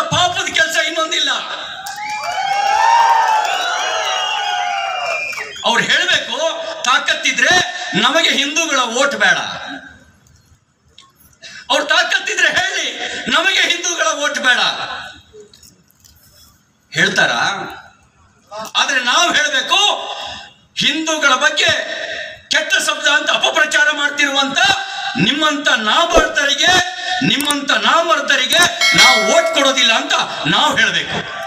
ಪಾಪದ ಕೆಲಸ ಇನ್ನೊಂದಿಲ್ಲ ಅವ್ರು ಹೇಳಬೇಕು ತಾಕತ್ತಿದ್ರೆ ನಮಗೆ ಹಿಂದೂಗಳ ಓಟ್ ಬೇಡ ಅವ್ರು ತಾಕತ್ತಿದ್ರೆ ಹೇಳಿ ನಮಗೆ ಹಿಂದೂಗಳ ಓಟ್ ಬೇಡ ಹೇಳ್ತಾರ ಆದ್ರೆ ನಾವು ಹೇಳಬೇಕು ಹಿಂದೂಗಳ ಬಗ್ಗೆ ಕೆಟ್ಟ ಶಬ್ದ ಅಂತ ಅಪಪ್ರಚಾರ ಮಾಡ್ತಿರುವಂತ ನಿಮ್ಮಂತ ನಾಮರ್ಥರಿಗೆ ನಿಮ್ಮಂತ ನಾಮರ್ಥರಿಗೆ ನಾವು ಓಟ್ ಕೊಡೋದಿಲ್ಲ ಅಂತ ನಾವು ಹೇಳಬೇಕು